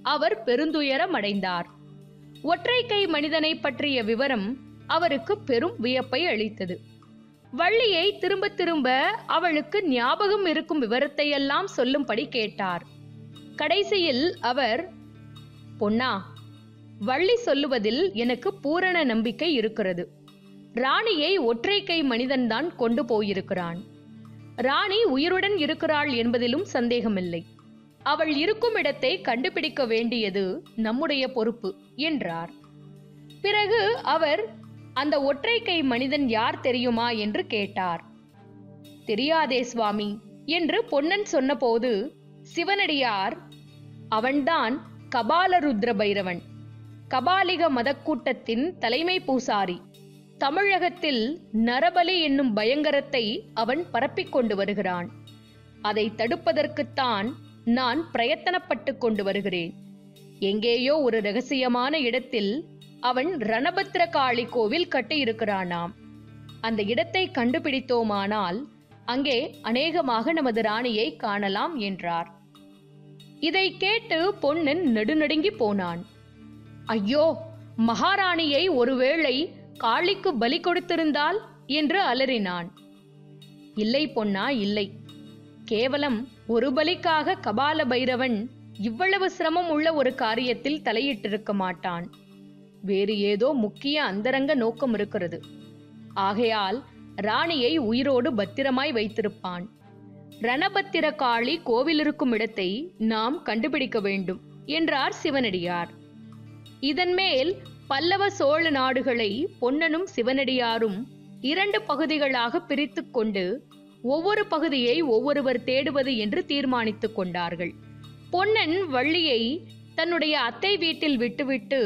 அவர் பெருந்துயரம் அடைந்தார் ஒற்றை கை மனிதனை பற்றிய விவரம் அவருக்கு பெரும் வியப்பை அளித்தது வள்ளியை திரும்ப திரும்ப அவளுக்கு ஞாபகம் இருக்கும் விவரத்தையெல்லாம் சொல்லும்படி கேட்டார் கடைசியில் அவர் பொன்னா வள்ளி சொல்லுவதில் எனக்கு பூரண நம்பிக்கை இருக்கிறது ராணியை ஒற்றை கை மனிதன்தான் கொண்டு போயிருக்கிறான் ராணி உயிருடன் இருக்கிறாள் என்பதிலும் சந்தேகமில்லை அவள் இருக்கும் இடத்தை கண்டுபிடிக்க வேண்டியது நம்முடைய பொறுப்பு என்றார் பிறகு அவர் அந்த ஒற்றை கை மனிதன் யார் தெரியுமா என்று கேட்டார் தெரியாதே சுவாமி என்று பொன்னன் சொன்னபோது சிவனடியார் அவன்தான் கபாலருத்ர பைரவன் கபாலிக மதக்கூட்டத்தின் தலைமை பூசாரி தமிழகத்தில் நரபலி என்னும் பயங்கரத்தை அவன் பரப்பிக் கொண்டு வருகிறான் அதை தடுப்பதற்குத்தான் நான் பிரயத்தனப்பட்டு கொண்டு வருகிறேன் எங்கேயோ ஒரு ரகசியமான இடத்தில் அவன் ரணபத்திர காளி கோவில் கட்டியிருக்கிறானாம் அந்த இடத்தை கண்டுபிடித்தோமானால் அங்கே அநேகமாக நமது ராணியை காணலாம் என்றார் இதை கேட்டு பொன்னன் நெடுநடுங்கி போனான் ஐயோ மகாராணியை ஒருவேளை காளிக்கு பலி கொடுத்திருந்தால் என்று அலறினான் இல்லை பொன்னா இல்லை கேவலம் ஒரு பலிக்காக கபால பைரவன் இவ்வளவு சிரமம் உள்ள ஒரு காரியத்தில் தலையிட்டிருக்க மாட்டான் வேறு ஏதோ முக்கிய அந்தரங்க நோக்கம் இருக்கிறது ஆகையால் ராணியை உயிரோடு பத்திரமாய் வைத்திருப்பான் ரணபத்திர காளி கோவில் இருக்கும் இடத்தை நாம் கண்டுபிடிக்க வேண்டும் என்றார் சிவனடியார் இதன் மேல் பல்லவ சோழ நாடுகளை பொன்னனும் சிவனடியாரும் இரண்டு பகுதிகளாக பிரித்துக் கொண்டு ஒவ்வொரு பகுதியை ஒவ்வொருவர் தேடுவது என்று தீர்மானித்துக் கொண்டார்கள் பொன்னன் வள்ளியை தன்னுடைய அத்தை வீட்டில் விட்டுவிட்டு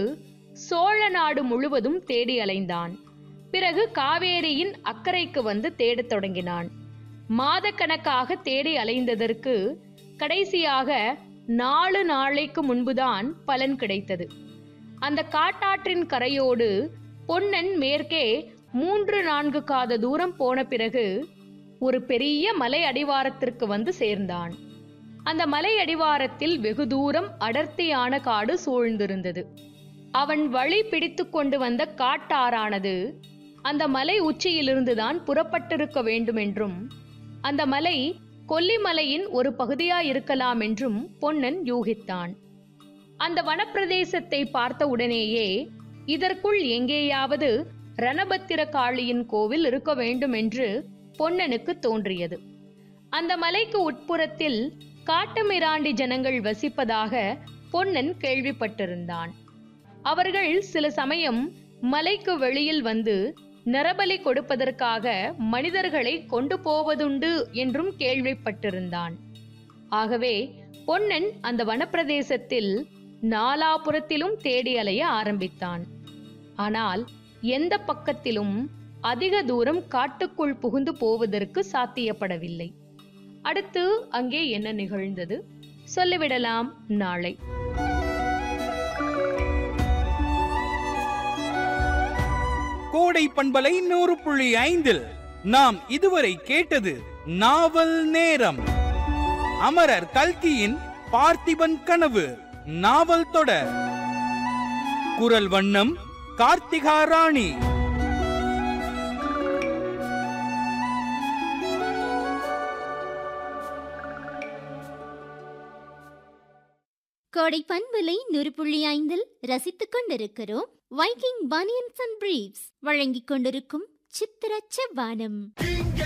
சோழ நாடு முழுவதும் தேடி அலைந்தான் பிறகு காவேரியின் அக்கறைக்கு வந்து தேடத் தொடங்கினான் மாதக்கணக்காக தேடி அலைந்ததற்கு கடைசியாக நாலு நாளைக்கு முன்புதான் பலன் கிடைத்தது அந்த காட்டாற்றின் கரையோடு பொன்னன் மேற்கே மூன்று நான்கு காத தூரம் போன பிறகு ஒரு பெரிய மலை அடிவாரத்திற்கு வந்து சேர்ந்தான் அந்த மலை அடிவாரத்தில் வெகு தூரம் அடர்த்தியான காடு சூழ்ந்திருந்தது அவன் வழி பிடித்து கொண்டு வந்த காட்டாறானது அந்த மலை உச்சியிலிருந்துதான் புறப்பட்டிருக்க வேண்டும் என்றும் அந்த மலை கொல்லிமலையின் ஒரு பகுதியாயிருக்கலாம் என்றும் பொன்னன் யூகித்தான் அந்த வனப்பிரதேசத்தை பார்த்த உடனேயே இதற்குள் எங்கேயாவது ரணபத்திர காளியின் கோவில் இருக்க வேண்டும் என்று பொன்னனுக்கு தோன்றியது அந்த மலைக்கு உட்புறத்தில் காட்டுமிராண்டி ஜனங்கள் வசிப்பதாக பொன்னன் கேள்விப்பட்டிருந்தான் அவர்கள் சில சமயம் மலைக்கு வெளியில் வந்து நரபலி கொடுப்பதற்காக மனிதர்களை கொண்டு போவதுண்டு என்றும் கேள்விப்பட்டிருந்தான் ஆகவே பொன்னன் அந்த வனப்பிரதேசத்தில் நாலாபுறத்திலும் தேடி அலைய ஆரம்பித்தான் ஆனால் எந்த பக்கத்திலும் அதிக தூரம் காட்டுக்குள் புகுந்து போவதற்கு சாத்தியப்படவில்லை அடுத்து அங்கே என்ன நிகழ்ந்தது சொல்லிவிடலாம் நாளை கோடை பண்பலை நூறு புள்ளி ஐந்தில் நாம் இதுவரை கேட்டது நாவல் நேரம் அமரர் கல்கியின் பார்த்திபன் கனவு நாவல் தொடர் குரல் வண்ணம் கார்த்திகா ராணி கோடை பண்பலை நூறு புள்ளி ஐந்தில் ரசித்துக் கொண்டிருக்கிறோம் வைக்கிங் பனியன்ஸ் அண்ட் பிரீவ்ஸ் வழங்கிக் கொண்டிருக்கும் சித்திர செவ்வானம்